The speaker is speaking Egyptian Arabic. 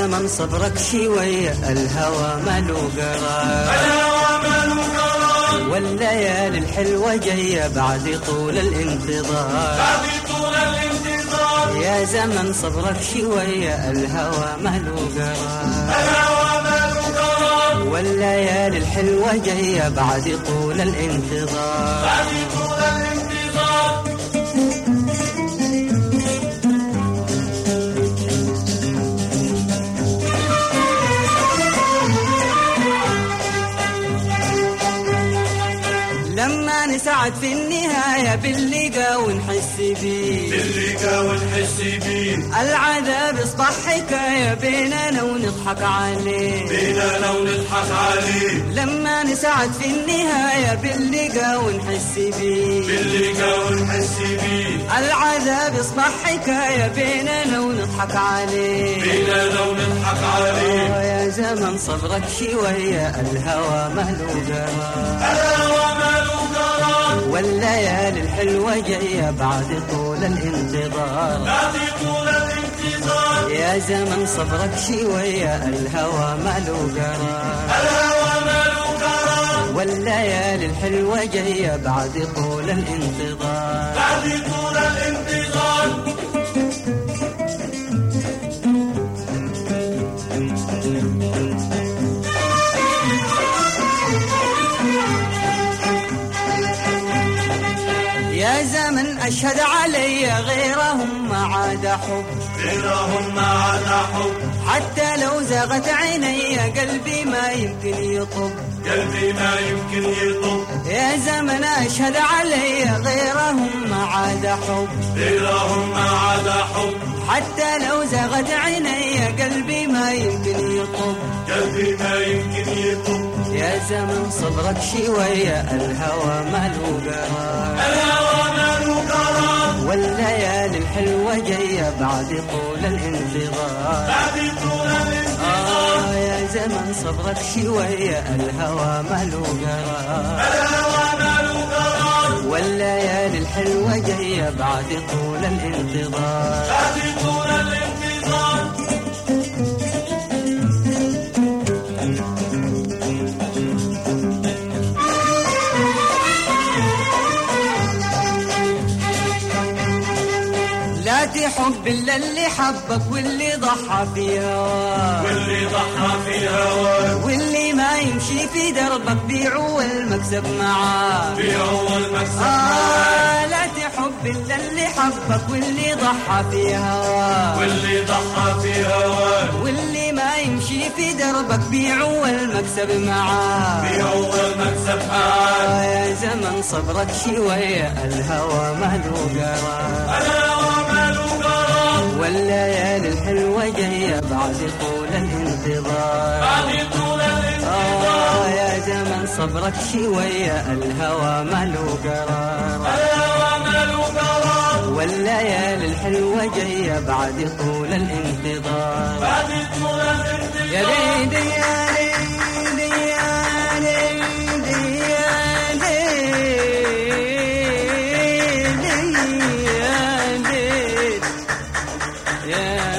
زمن صبرك شوية الهوى ماله قرار الهوى ماله قرار والليالي الحلوة جاية بعد طول الانتظار بعد طول الانتظار يا زمن صبرك شوية الهوى ماله قرار الهوى ماله قرار والليالي الحلوة جاية بعد طول الانتظار بعد طول الانتظار لما نسعد في النهاية باللقا ونحس بيه باللقا ونحس بيه العذاب اصبح حكاية بيننا ونضحك عليه بينا لو نضحك عليه لما نسعد في النهاية باللقا ونحس بيه باللقا ونحس بيه العذاب اصبح حكاية بيننا ونضحك عليه بينا لو نضحك عليه آه يا زمن صبرك شوية الهوى ماله قرار الهوى ماله قرار والليالي الحلوة جاية بعد طول الانتظار بعد طول الانتظار يا زمن صبرك شوية الهوى ماله قرار الهوى ماله قرار والليالي الحلوة جاية بعد طول الانتظار بعد طول الانتظار يا زمن أشهد علي غيرهم ما عاد حب غيرهم ما عاد حب حتى لو زاغت عيني قلبي ما يمكن يطب قلبي ما يمكن يطب يا زمن أشهد علي غيرهم ما عاد حب غيرهم ما عاد حب حتى لو زاغت عيني قلبي ما يمكن يطب قلبي ما يمكن يطب يا زمن صبرك شوية الهوى ماله قرار الهوى ماله قرار والليالي الحلوة جاية بعد طول الانتظار بعد طول الانتظار آه يا زمن صبرك شوية الهوى ماله قرار الهوى ماله قرار والليالي الحلوة جاية بعد طول الانتظار بعد طول الانتظار لا تحب إلا اللي حبك واللي ضحى في هواك واللي ضحى في هواه واللي ما يمشي في دربك بيعه والمكسب معاه في اول مكسب آه لا تحب إلا اللي حبك واللي ضحى في هواك واللي ضحى في هواه واللي ما يمشي في دربك بيعه والمكسب معاه في اول مكسب معاه آه يا زمن صبرك شوية الهوى ماله قرار الهوى ماله قرار والليالي الحلوة جاية بعد طول الانتظار بعد طول الانتظار آه يا زمن صبرك شوية الهوى ماله قرار الهوى ماله قرار والليالي الحلوة جاية بعد طول الانتظار بعد طول الانتظار يا ليدي يا ليدي يا ليدي يا ليدي يا ليدي يا